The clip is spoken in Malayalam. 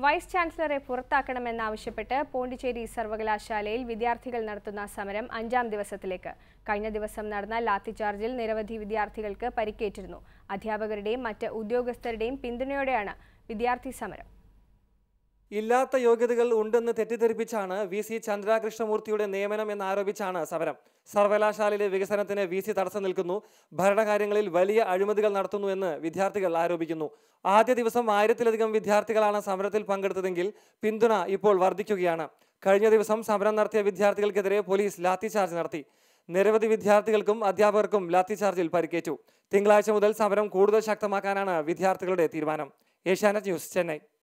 വൈസ് ചാൻസലറെ പുറത്താക്കണമെന്നാവശ്യപ്പെട്ട് പോണ്ടിച്ചേരി സർവകലാശാലയിൽ വിദ്യാർത്ഥികൾ നടത്തുന്ന സമരം അഞ്ചാം ദിവസത്തിലേക്ക് കഴിഞ്ഞ ദിവസം നടന്ന ലാത്തിചാർജിൽ നിരവധി വിദ്യാർത്ഥികൾക്ക് പരിക്കേറ്റിരുന്നു അധ്യാപകരുടെയും മറ്റ് ഉദ്യോഗസ്ഥരുടെയും പിന്തുണയോടെയാണ് വിദ്യാർത്ഥി സമരം ഇല്ലാത്ത യോഗ്യതകൾ ഉണ്ടെന്ന് തെറ്റിദ്ധരിപ്പിച്ചാണ് വി സി ചന്ദ്രാകൃഷ്ണമൂർത്തിയുടെ നിയമനം എന്നാരോപിച്ചാണ് സമരം സർവകലാശാലയിലെ വികസനത്തിന് വി സി തടസ്സം നിൽക്കുന്നു ഭരണകാര്യങ്ങളിൽ വലിയ അഴിമതികൾ നടത്തുന്നു എന്ന് വിദ്യാർത്ഥികൾ ആരോപിക്കുന്നു ആദ്യ ദിവസം ആയിരത്തിലധികം വിദ്യാർത്ഥികളാണ് സമരത്തിൽ പങ്കെടുത്തതെങ്കിൽ പിന്തുണ ഇപ്പോൾ വർദ്ധിക്കുകയാണ് കഴിഞ്ഞ ദിവസം സമരം നടത്തിയ വിദ്യാർത്ഥികൾക്കെതിരെ പോലീസ് ലാത്തിചാർജ് നടത്തി നിരവധി വിദ്യാർത്ഥികൾക്കും അധ്യാപകർക്കും ലാത്തിചാർജിൽ പരിക്കേറ്റു തിങ്കളാഴ്ച മുതൽ സമരം കൂടുതൽ ശക്തമാക്കാനാണ് വിദ്യാർത്ഥികളുടെ തീരുമാനം ഏഷ്യാനെറ്റ് ന്യൂസ് ചെന്നൈ